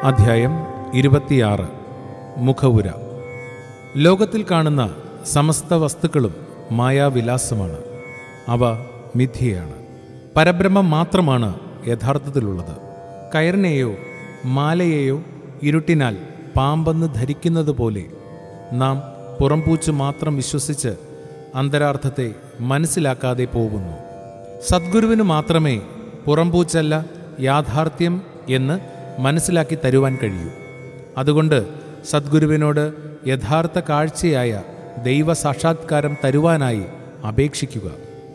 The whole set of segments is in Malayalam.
അധ്യായം ഇരുപത്തിയാറ് മുഖവുര ലോകത്തിൽ കാണുന്ന സമസ്ത വസ്തുക്കളും മായാവിലാസമാണ് അവ മിഥ്യയാണ് പരബ്രഹ്മം മാത്രമാണ് യഥാർത്ഥത്തിലുള്ളത് കയറിനെയോ മാലയെയോ ഇരുട്ടിനാൽ പാമ്പെന്ന് ധരിക്കുന്നത് പോലെ നാം പുറംപൂച്ച് മാത്രം വിശ്വസിച്ച് അന്തരാർത്ഥത്തെ മനസ്സിലാക്കാതെ പോകുന്നു സദ്ഗുരുവിന് മാത്രമേ പുറംപൂച്ചല്ല യാഥാർത്ഥ്യം എന്ന് മനസ്സിലാക്കി തരുവാൻ കഴിയൂ അതുകൊണ്ട് സദ്ഗുരുവിനോട് യഥാർത്ഥ കാഴ്ചയായ ദൈവ സാക്ഷാത്കാരം തരുവാനായി അപേക്ഷിക്കുക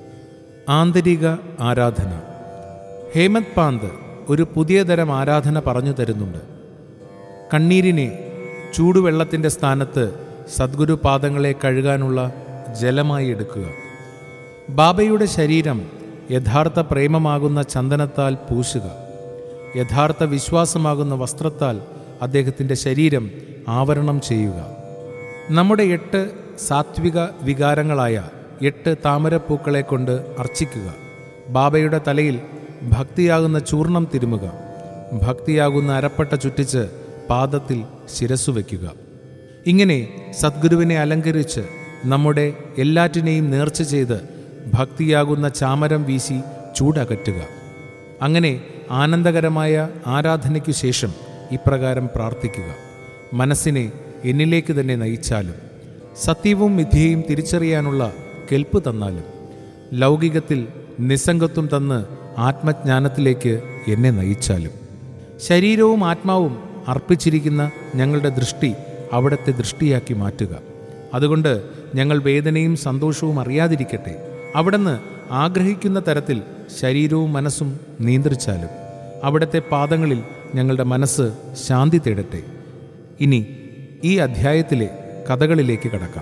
ആന്തരിക ആരാധന ഹേമത് പാന്ത് ഒരു പുതിയ തരം ആരാധന പറഞ്ഞു തരുന്നുണ്ട് കണ്ണീരിനെ ചൂടുവെള്ളത്തിൻ്റെ സ്ഥാനത്ത് സദ്ഗുരു പാദങ്ങളെ കഴുകാനുള്ള ജലമായി എടുക്കുക ബാബയുടെ ശരീരം യഥാർത്ഥ പ്രേമമാകുന്ന ചന്ദനത്താൽ പൂശുക യഥാർത്ഥ വിശ്വാസമാകുന്ന വസ്ത്രത്താൽ അദ്ദേഹത്തിൻ്റെ ശരീരം ആവരണം ചെയ്യുക നമ്മുടെ എട്ട് സാത്വിക വികാരങ്ങളായ എട്ട് താമരപ്പൂക്കളെ കൊണ്ട് അർച്ചിക്കുക ബാബയുടെ തലയിൽ ഭക്തിയാകുന്ന ചൂർണം തിരുമുക ഭക്തിയാകുന്ന അരപ്പട്ട ചുറ്റിച്ച് പാദത്തിൽ ശിരസ്സു വയ്ക്കുക ഇങ്ങനെ സദ്ഗുരുവിനെ അലങ്കരിച്ച് നമ്മുടെ എല്ലാറ്റിനെയും നേർച്ച ചെയ്ത് ഭക്തിയാകുന്ന ചാമരം വീശി ചൂടകറ്റുക അങ്ങനെ ആനന്ദകരമായ ആരാധനയ്ക്കു ശേഷം ഇപ്രകാരം പ്രാർത്ഥിക്കുക മനസ്സിനെ എന്നിലേക്ക് തന്നെ നയിച്ചാലും സത്യവും മിഥ്യയും തിരിച്ചറിയാനുള്ള കെൽപ്പ് തന്നാലും ലൗകികത്തിൽ നിസ്സംഗത്വം തന്ന് ആത്മജ്ഞാനത്തിലേക്ക് എന്നെ നയിച്ചാലും ശരീരവും ആത്മാവും അർപ്പിച്ചിരിക്കുന്ന ഞങ്ങളുടെ ദൃഷ്ടി അവിടുത്തെ ദൃഷ്ടിയാക്കി മാറ്റുക അതുകൊണ്ട് ഞങ്ങൾ വേദനയും സന്തോഷവും അറിയാതിരിക്കട്ടെ അവിടുന്ന് ആഗ്രഹിക്കുന്ന തരത്തിൽ ശരീരവും മനസ്സും നിയന്ത്രിച്ചാലും അവിടുത്തെ പാദങ്ങളിൽ ഞങ്ങളുടെ മനസ്സ് ശാന്തി തേടട്ടെ ഇനി ഈ അധ്യായത്തിലെ കഥകളിലേക്ക് കടക്കാം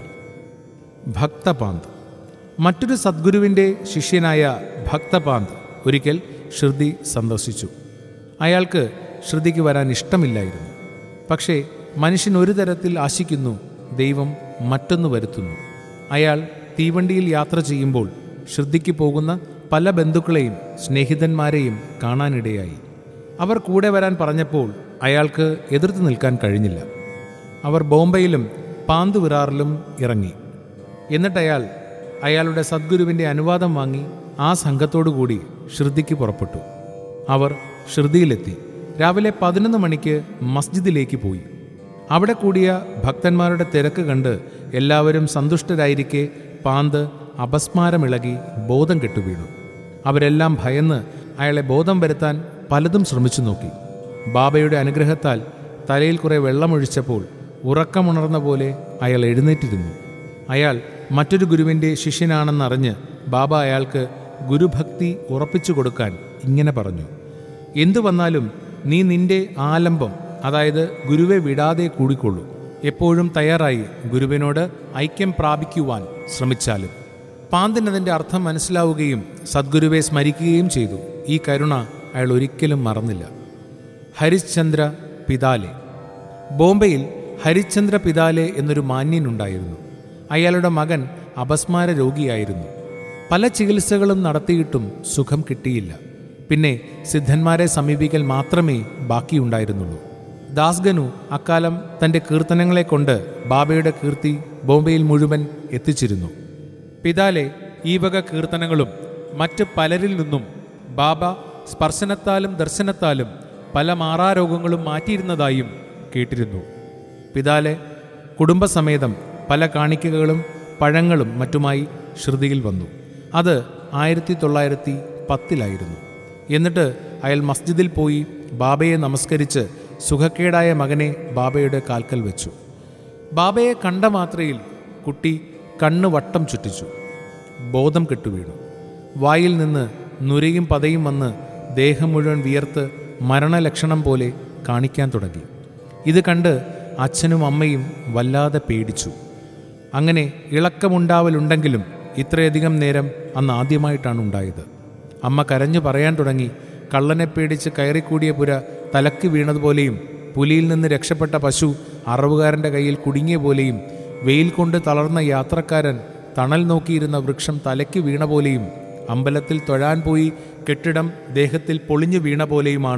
ഭക്തപാന്ത് മറ്റൊരു സദ്ഗുരുവിൻ്റെ ശിഷ്യനായ ഭക്തപാന്ത് ഒരിക്കൽ ശ്രുതി സന്ദർശിച്ചു അയാൾക്ക് ശ്രുതിക്ക് വരാൻ ഇഷ്ടമില്ലായിരുന്നു പക്ഷേ മനുഷ്യൻ ഒരു തരത്തിൽ ആശിക്കുന്നു ദൈവം മറ്റൊന്ന് വരുത്തുന്നു അയാൾ തീവണ്ടിയിൽ യാത്ര ചെയ്യുമ്പോൾ ശ്രുതിക്ക് പോകുന്ന പല ബന്ധുക്കളെയും സ്നേഹിതന്മാരെയും കാണാനിടയായി അവർ കൂടെ വരാൻ പറഞ്ഞപ്പോൾ അയാൾക്ക് എതിർത്ത് നിൽക്കാൻ കഴിഞ്ഞില്ല അവർ ബോംബെയിലും പാന്തുവിറാറിലും ഇറങ്ങി എന്നിട്ടയാൾ അയാളുടെ സദ്ഗുരുവിൻ്റെ അനുവാദം വാങ്ങി ആ സംഘത്തോടുകൂടി ശ്രുതിക്ക് പുറപ്പെട്ടു അവർ ശ്രുതിയിലെത്തി രാവിലെ പതിനൊന്ന് മണിക്ക് മസ്ജിദിലേക്ക് പോയി അവിടെ കൂടിയ ഭക്തന്മാരുടെ തിരക്ക് കണ്ട് എല്ലാവരും സന്തുഷ്ടരായിരിക്കെ പാന്ത് അപസ്മാരമിളകി ബോധം കെട്ടുവീണു അവരെല്ലാം ഭയന്ന് അയാളെ ബോധം വരുത്താൻ പലതും ശ്രമിച്ചു നോക്കി ബാബയുടെ അനുഗ്രഹത്താൽ തലയിൽ കുറെ വെള്ളമൊഴിച്ചപ്പോൾ ഉറക്കമുണർന്ന പോലെ അയാൾ എഴുന്നേറ്റിരുന്നു അയാൾ മറ്റൊരു ഗുരുവിൻ്റെ ശിഷ്യനാണെന്നറിഞ്ഞ് ബാബ അയാൾക്ക് ഗുരുഭക്തി ഉറപ്പിച്ചു കൊടുക്കാൻ ഇങ്ങനെ പറഞ്ഞു എന്തു വന്നാലും നീ നിന്റെ ആലംബം അതായത് ഗുരുവെ വിടാതെ കൂടിക്കൊള്ളൂ എപ്പോഴും തയ്യാറായി ഗുരുവിനോട് ഐക്യം പ്രാപിക്കുവാൻ ശ്രമിച്ചാലും പാന്തിനതിൻ്റെ അർത്ഥം മനസ്സിലാവുകയും സദ്ഗുരുവെ സ്മരിക്കുകയും ചെയ്തു ഈ കരുണ അയാൾ ഒരിക്കലും മറന്നില്ല ഹരിശ്ചന്ദ്ര പിതാലെ ബോംബെയിൽ ഹരിശ്ചന്ദ്ര പിതാലെ എന്നൊരു മാന്യനുണ്ടായിരുന്നു അയാളുടെ മകൻ അപസ്മാര രോഗിയായിരുന്നു പല ചികിത്സകളും നടത്തിയിട്ടും സുഖം കിട്ടിയില്ല പിന്നെ സിദ്ധന്മാരെ സമീപിക്കൽ മാത്രമേ ബാക്കിയുണ്ടായിരുന്നുള്ളൂ ദാസ്ഗനു അക്കാലം തൻ്റെ കീർത്തനങ്ങളെ കൊണ്ട് ബാബയുടെ കീർത്തി ബോംബെയിൽ മുഴുവൻ എത്തിച്ചിരുന്നു പിതാലെ ഈ വക കീർത്തനങ്ങളും മറ്റ് പലരിൽ നിന്നും ബാബ സ്പർശനത്താലും ദർശനത്താലും പല മാറാരോഗങ്ങളും മാറ്റിയിരുന്നതായും കേട്ടിരുന്നു പിതാലെ കുടുംബസമേതം പല കാണിക്കകളും പഴങ്ങളും മറ്റുമായി ശ്രുതിയിൽ വന്നു അത് ആയിരത്തി തൊള്ളായിരത്തി പത്തിലായിരുന്നു എന്നിട്ട് അയാൾ മസ്ജിദിൽ പോയി ബാബയെ നമസ്കരിച്ച് സുഖക്കേടായ മകനെ ബാബയുടെ കാൽക്കൽ വെച്ചു ബാബയെ കണ്ട മാത്രയിൽ കുട്ടി കണ്ണ് വട്ടം ചുറ്റിച്ചു ബോധം കെട്ടുവീണു വായിൽ നിന്ന് നുരയും പതയും വന്ന് ദേഹം മുഴുവൻ വിയർത്ത് മരണലക്ഷണം പോലെ കാണിക്കാൻ തുടങ്ങി ഇത് കണ്ട് അച്ഛനും അമ്മയും വല്ലാതെ പേടിച്ചു അങ്ങനെ ഇളക്കമുണ്ടാവലുണ്ടെങ്കിലും ഇത്രയധികം നേരം അന്ന് ആദ്യമായിട്ടാണ് ഉണ്ടായത് അമ്മ കരഞ്ഞു പറയാൻ തുടങ്ങി കള്ളനെ പേടിച്ച് കയറിക്കൂടിയ പുര തലക്ക് വീണതുപോലെയും പുലിയിൽ നിന്ന് രക്ഷപ്പെട്ട പശു അറവുകാരൻ്റെ കയ്യിൽ കുടുങ്ങിയ പോലെയും വെയിൽ കൊണ്ട് തളർന്ന യാത്രക്കാരൻ തണൽ നോക്കിയിരുന്ന വൃക്ഷം തലയ്ക്ക് വീണ പോലെയും അമ്പലത്തിൽ തൊഴാൻ പോയി കെട്ടിടം ദേഹത്തിൽ പൊളിഞ്ഞു വീണ പോലെയുമാണ്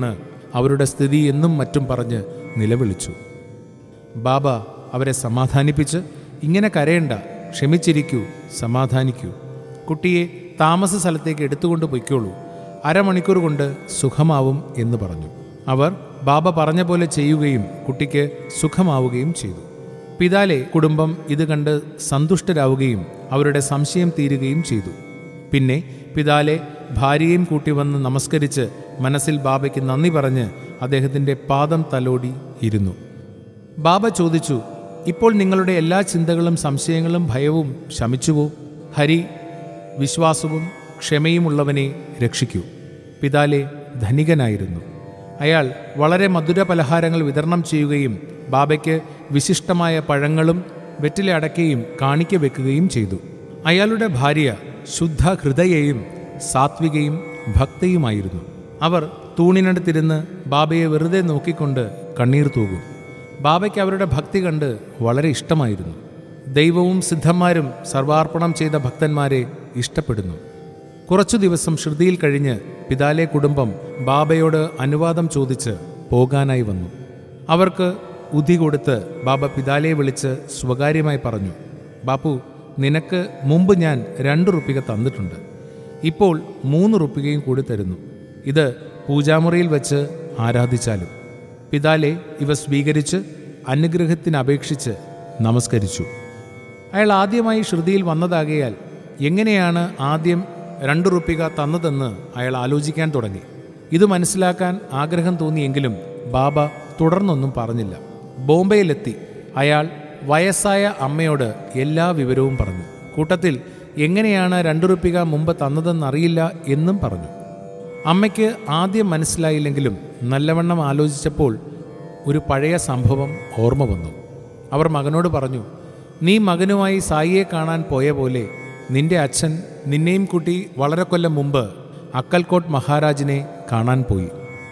അവരുടെ സ്ഥിതി എന്നും മറ്റും പറഞ്ഞ് നിലവിളിച്ചു ബാബ അവരെ സമാധാനിപ്പിച്ച് ഇങ്ങനെ കരയണ്ട ക്ഷമിച്ചിരിക്കൂ സമാധാനിക്കൂ കുട്ടിയെ താമസ സ്ഥലത്തേക്ക് എടുത്തുകൊണ്ട് പൊയ്ക്കോളൂ അരമണിക്കൂർ കൊണ്ട് സുഖമാവും എന്ന് പറഞ്ഞു അവർ ബാബ പറഞ്ഞ പോലെ ചെയ്യുകയും കുട്ടിക്ക് സുഖമാവുകയും ചെയ്തു പിതാലെ കുടുംബം ഇത് കണ്ട് സന്തുഷ്ടരാവുകയും അവരുടെ സംശയം തീരുകയും ചെയ്തു പിന്നെ പിതാലെ ഭാര്യയും കൂട്ടി വന്ന് നമസ്കരിച്ച് മനസ്സിൽ ബാബയ്ക്ക് നന്ദി പറഞ്ഞ് അദ്ദേഹത്തിൻ്റെ പാദം തലോടി ഇരുന്നു ബാബ ചോദിച്ചു ഇപ്പോൾ നിങ്ങളുടെ എല്ലാ ചിന്തകളും സംശയങ്ങളും ഭയവും ശമിച്ചുവോ ഹരി വിശ്വാസവും ക്ഷമയുമുള്ളവനെ രക്ഷിക്കൂ പിതാലെ ധനികനായിരുന്നു അയാൾ വളരെ മധുര പലഹാരങ്ങൾ വിതരണം ചെയ്യുകയും ബാബയ്ക്ക് വിശിഷ്ടമായ പഴങ്ങളും വെറ്റില അടയ്ക്കുകയും കാണിക്ക വെക്കുകയും ചെയ്തു അയാളുടെ ഭാര്യ ശുദ്ധ ഹൃദയയും സാത്വികയും ഭക്തയുമായിരുന്നു അവർ തൂണിനടുത്തിരുന്ന് ബാബയെ വെറുതെ നോക്കിക്കൊണ്ട് കണ്ണീർ തൂകും ബാബയ്ക്ക് അവരുടെ ഭക്തി കണ്ട് വളരെ ഇഷ്ടമായിരുന്നു ദൈവവും സിദ്ധന്മാരും സർവാർപ്പണം ചെയ്ത ഭക്തന്മാരെ ഇഷ്ടപ്പെടുന്നു കുറച്ചു ദിവസം ശ്രുതിയിൽ കഴിഞ്ഞ് പിതാലെ കുടുംബം ബാബയോട് അനുവാദം ചോദിച്ച് പോകാനായി വന്നു അവർക്ക് ഉതി കൊടുത്ത് ബാബ പിതാലയെ വിളിച്ച് സ്വകാര്യമായി പറഞ്ഞു ബാപ്പു നിനക്ക് മുമ്പ് ഞാൻ രണ്ട് റുപ്പിക തന്നിട്ടുണ്ട് ഇപ്പോൾ മൂന്ന് റുപ്പികയും കൂടി തരുന്നു ഇത് പൂജാമുറിയിൽ വെച്ച് ആരാധിച്ചാലും പിതാലെ ഇവ സ്വീകരിച്ച് അനുഗ്രഹത്തിനപേക്ഷിച്ച് നമസ്കരിച്ചു അയാൾ ആദ്യമായി ശ്രുതിയിൽ വന്നതാകയാൽ എങ്ങനെയാണ് ആദ്യം രണ്ട് റുപ്പിക തന്നതെന്ന് അയാൾ ആലോചിക്കാൻ തുടങ്ങി ഇത് മനസ്സിലാക്കാൻ ആഗ്രഹം തോന്നിയെങ്കിലും ബാബ തുടർന്നൊന്നും പറഞ്ഞില്ല ബോംബെയിലെത്തി അയാൾ വയസ്സായ അമ്മയോട് എല്ലാ വിവരവും പറഞ്ഞു കൂട്ടത്തിൽ എങ്ങനെയാണ് രണ്ട് റുപ്പിക മുമ്പ് തന്നതെന്നറിയില്ല എന്നും പറഞ്ഞു അമ്മയ്ക്ക് ആദ്യം മനസ്സിലായില്ലെങ്കിലും നല്ലവണ്ണം ആലോചിച്ചപ്പോൾ ഒരു പഴയ സംഭവം ഓർമ്മ വന്നു അവർ മകനോട് പറഞ്ഞു നീ മകനുമായി സായിയെ കാണാൻ പോയ പോലെ നിന്റെ അച്ഛൻ നിന്നെയും കൂട്ടി വളരെ കൊല്ലം മുമ്പ് അക്കൽക്കോട്ട് മഹാരാജിനെ കാണാൻ പോയി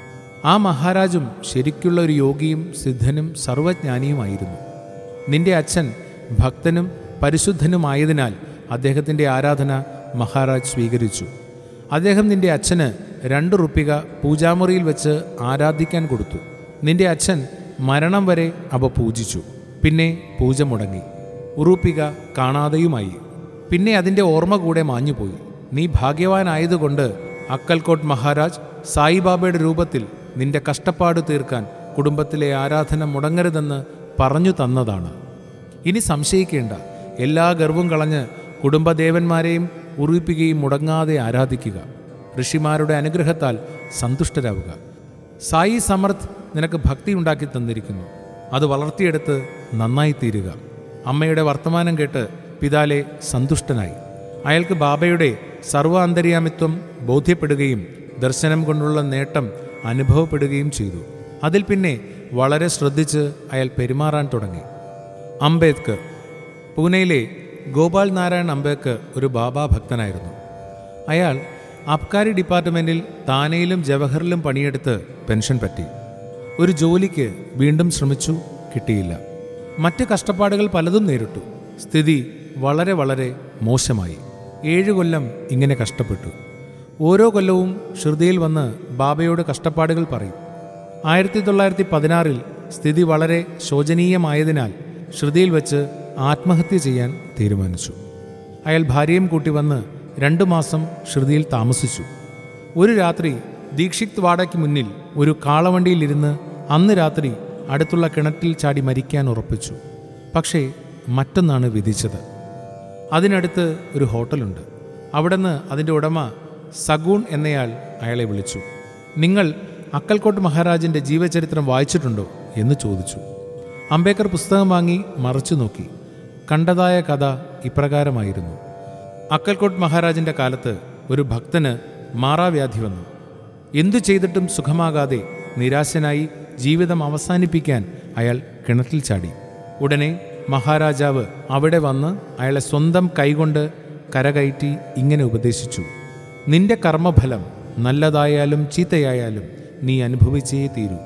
ആ മഹാരാജും ശരിക്കുള്ള ഒരു യോഗിയും സിദ്ധനും സർവജ്ഞാനിയുമായിരുന്നു നിന്റെ അച്ഛൻ ഭക്തനും പരിശുദ്ധനുമായതിനാൽ അദ്ദേഹത്തിൻ്റെ ആരാധന മഹാരാജ് സ്വീകരിച്ചു അദ്ദേഹം നിന്റെ അച്ഛന് രണ്ട് റുപ്പിക പൂജാമുറിയിൽ വെച്ച് ആരാധിക്കാൻ കൊടുത്തു നിന്റെ അച്ഛൻ മരണം വരെ അവ പൂജിച്ചു പിന്നെ പൂജ മുടങ്ങി ഉറുപ്പിക കാണാതെയുമായി പിന്നെ അതിൻ്റെ ഓർമ്മ കൂടെ മാഞ്ഞുപോയി നീ ഭാഗ്യവാനായതുകൊണ്ട് അക്കൽക്കോട്ട് മഹാരാജ് സായിബാബയുടെ രൂപത്തിൽ നിന്റെ കഷ്ടപ്പാട് തീർക്കാൻ കുടുംബത്തിലെ ആരാധന മുടങ്ങരുതെന്ന് പറഞ്ഞു തന്നതാണ് ഇനി സംശയിക്കേണ്ട എല്ലാ ഗർവും കളഞ്ഞ് കുടുംബദേവന്മാരെയും ഉറുപ്പിക്കുകയും മുടങ്ങാതെ ആരാധിക്കുക ഋഷിമാരുടെ അനുഗ്രഹത്താൽ സന്തുഷ്ടരാവുക സായി സമർത്ഥ് നിനക്ക് ഭക്തി ഉണ്ടാക്കി തന്നിരിക്കുന്നു അത് വളർത്തിയെടുത്ത് നന്നായി തീരുക അമ്മയുടെ വർത്തമാനം കേട്ട് പിതാലെ സന്തുഷ്ടനായി അയാൾക്ക് ബാബയുടെ സർവ്വ അന്തര്യാമിത്വം ബോധ്യപ്പെടുകയും ദർശനം കൊണ്ടുള്ള നേട്ടം അനുഭവപ്പെടുകയും ചെയ്തു അതിൽ പിന്നെ വളരെ ശ്രദ്ധിച്ച് അയാൾ പെരുമാറാൻ തുടങ്ങി അംബേദ്കർ പൂനെയിലെ ഗോപാൽ നാരായൺ അംബേദ്കർ ഒരു ബാബാ ഭക്തനായിരുന്നു അയാൾ അബ്കാരി ഡിപ്പാർട്ട്മെൻറ്റിൽ താനയിലും ജവഹറിലും പണിയെടുത്ത് പെൻഷൻ പറ്റി ഒരു ജോലിക്ക് വീണ്ടും ശ്രമിച്ചു കിട്ടിയില്ല മറ്റ് കഷ്ടപ്പാടുകൾ പലതും നേരിട്ടു സ്ഥിതി വളരെ വളരെ മോശമായി ഏഴു കൊല്ലം ഇങ്ങനെ കഷ്ടപ്പെട്ടു ഓരോ കൊല്ലവും ശ്രുതിയിൽ വന്ന് ബാബയോട് കഷ്ടപ്പാടുകൾ പറയും ആയിരത്തി തൊള്ളായിരത്തി പതിനാറിൽ സ്ഥിതി വളരെ ശോചനീയമായതിനാൽ ശ്രുതിയിൽ വെച്ച് ആത്മഹത്യ ചെയ്യാൻ തീരുമാനിച്ചു അയാൾ ഭാര്യയും കൂട്ടി വന്ന് രണ്ടു മാസം ശ്രുതിയിൽ താമസിച്ചു ഒരു രാത്രി ദീക്ഷിത് വാടയ്ക്ക് മുന്നിൽ ഒരു കാളവണ്ടിയിലിരുന്ന് അന്ന് രാത്രി അടുത്തുള്ള കിണറ്റിൽ ചാടി മരിക്കാൻ ഉറപ്പിച്ചു പക്ഷേ മറ്റൊന്നാണ് വിധിച്ചത് അതിനടുത്ത് ഒരു ഹോട്ടലുണ്ട് അവിടുന്ന് അതിൻ്റെ ഉടമ സഗൂൺ എന്നയാൾ അയാളെ വിളിച്ചു നിങ്ങൾ അക്കൽക്കോട്ട് മഹാരാജിൻ്റെ ജീവചരിത്രം വായിച്ചിട്ടുണ്ടോ എന്ന് ചോദിച്ചു അംബേദ്കർ പുസ്തകം വാങ്ങി മറച്ചു നോക്കി കണ്ടതായ കഥ ഇപ്രകാരമായിരുന്നു അക്കൽക്കോട്ട് മഹാരാജിൻ്റെ കാലത്ത് ഒരു ഭക്തന് മാറാവ്യാധി വന്നു എന്തു ചെയ്തിട്ടും സുഖമാകാതെ നിരാശനായി ജീവിതം അവസാനിപ്പിക്കാൻ അയാൾ കിണറ്റിൽ ചാടി ഉടനെ മഹാരാജാവ് അവിടെ വന്ന് അയാളെ സ്വന്തം കൈകൊണ്ട് കരകയറ്റി ഇങ്ങനെ ഉപദേശിച്ചു നിന്റെ കർമ്മഫലം നല്ലതായാലും ചീത്തയായാലും നീ അനുഭവിച്ചേ തീരൂ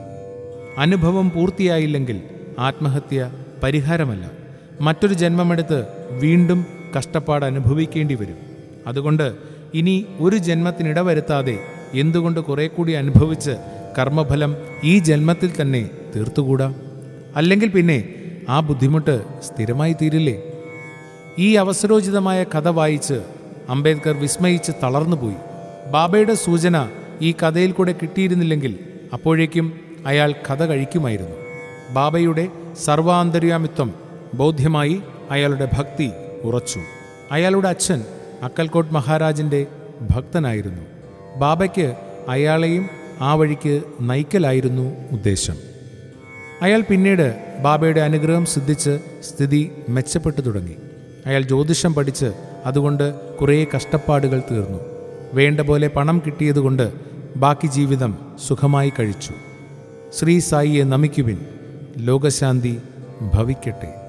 അനുഭവം പൂർത്തിയായില്ലെങ്കിൽ ആത്മഹത്യ പരിഹാരമല്ല മറ്റൊരു ജന്മമെടുത്ത് വീണ്ടും കഷ്ടപ്പാട് അനുഭവിക്കേണ്ടി വരും അതുകൊണ്ട് ഇനി ഒരു ജന്മത്തിനിടവരുത്താതെ എന്തുകൊണ്ട് കുറെ കൂടി അനുഭവിച്ച് കർമ്മഫലം ഈ ജന്മത്തിൽ തന്നെ തീർത്തുകൂടാ അല്ലെങ്കിൽ പിന്നെ ആ ബുദ്ധിമുട്ട് സ്ഥിരമായി തീരില്ലേ ഈ അവസരോചിതമായ കഥ വായിച്ച് അംബേദ്കർ വിസ്മയിച്ച് തളർന്നുപോയി ബാബയുടെ സൂചന ഈ കഥയിൽ കൂടെ കിട്ടിയിരുന്നില്ലെങ്കിൽ അപ്പോഴേക്കും അയാൾ കഥ കഴിക്കുമായിരുന്നു ബാബയുടെ സർവാന്തര്യാമിത്വം ബോധ്യമായി അയാളുടെ ഭക്തി ഉറച്ചു അയാളുടെ അച്ഛൻ അക്കൽക്കോട്ട് മഹാരാജിൻ്റെ ഭക്തനായിരുന്നു ബാബയ്ക്ക് അയാളെയും ആ വഴിക്ക് നയിക്കലായിരുന്നു ഉദ്ദേശം അയാൾ പിന്നീട് ബാബയുടെ അനുഗ്രഹം സിദ്ധിച്ച് സ്ഥിതി മെച്ചപ്പെട്ടു തുടങ്ങി അയാൾ ജ്യോതിഷം പഠിച്ച് അതുകൊണ്ട് കുറേ കഷ്ടപ്പാടുകൾ തീർന്നു വേണ്ട പോലെ പണം കിട്ടിയതുകൊണ്ട് ബാക്കി ജീവിതം സുഖമായി കഴിച്ചു ശ്രീ സായിയെ നമിക്കുവിൻ ലോകശാന്തി ഭവിക്കട്ടെ